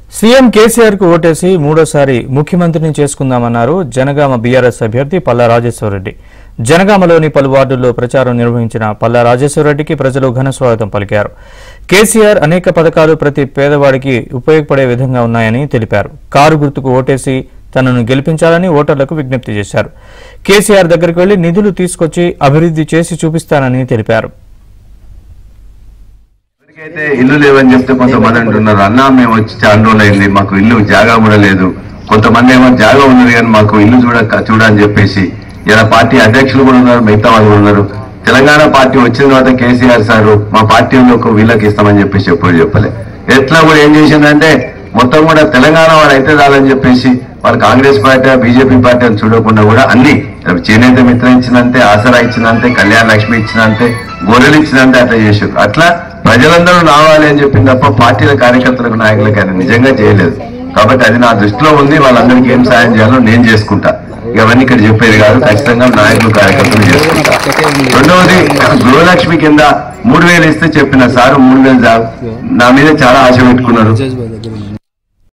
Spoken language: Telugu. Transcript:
సీఎం కేసీఆర్ కు ఓటేసి మూడోసారి ముఖ్యమంత్రిని చేసుకుందామన్నారు జనగామ బీఆర్ఎస్ అభ్యర్థి పల్లా రాజేశ్వరరెడ్డి జనగామలోని పలు వార్డుల్లో ప్రచారం నిర్వహించిన పల్లా రాజేశ్వరరెడ్డికి ప్రజలు ఘన స్వాగతం పలికారు కేసీఆర్ అనేక పథకాలు ప్రతి పేదవాడికి ఉపయోగపడే విధంగా ఉన్నాయని తెలిపారు కారు గుర్తుకు ఓటేసి తనను గెలిపించాలని ఓటర్లకు విజ్ఞప్తి చేశారు కేసీఆర్ దగ్గరికి వెళ్లి నిధులు తీసుకొచ్చి అభివృద్ధి చేసి చూపిస్తానని తెలిపారు ఎవరికైతే ఇల్లు లేవని చెప్తే కొంతమంది అంటున్నారు అన్నా మేము వచ్చి చాలా రోజులు అయింది మాకు ఇల్లు జాగా కూడా లేదు కొంతమంది ఏమో జాగా ఉన్నది కానీ మాకు ఇల్లు చూడ చూడని చెప్పేసి ఇలా పార్టీ అధ్యక్షులు కూడా ఉన్నారు మిగతా వాళ్ళు కూడా ఉన్నారు తెలంగాణ పార్టీ వచ్చిన తర్వాత కేసీఆర్ సార్ మా పార్టీలోకి వీళ్ళకి ఇస్తామని చెప్పేసి ఎప్పుడు చెప్పలే ఎట్లా కూడా ఏం చేసిందంటే మొత్తం కూడా తెలంగాణ వాడు అయితే చాలని చెప్పేసి వాళ్ళు కాంగ్రెస్ పార్టీ బీజేపీ పార్టీ అని చూడకుండా కూడా అన్ని చేనేత మిత్ర ఇచ్చినంతే ఆసరా ఇచ్చినంతే కళ్యాణ లక్ష్మి ఇచ్చినంతే గొర్రెలు ఇచ్చినంతే అట్లా చేసారు అట్లా ప్రజలందరూ రావాలి అని చెప్పింది తప్ప పార్టీల కార్యకర్తలకు నాయకులకు ఆయన నిజంగా చేయలేదు కాబట్టి అది నా దృష్టిలో ఉంది వాళ్ళందరికీ ఏం సాయం చేయాలో నేను చేసుకుంటా ఇక అవన్నీ ఇక్కడ చెప్పేది కాదు ఖచ్చితంగా నాయకులు కార్యకర్తలు చేసుకుంటా రెండవది గృహలక్ష్మి కింద మూడు వేలు ఇస్తే చెప్పిన సారు మూడు వేలు చాలు నా మీద చాలా ఆశ పెట్టుకున్నారు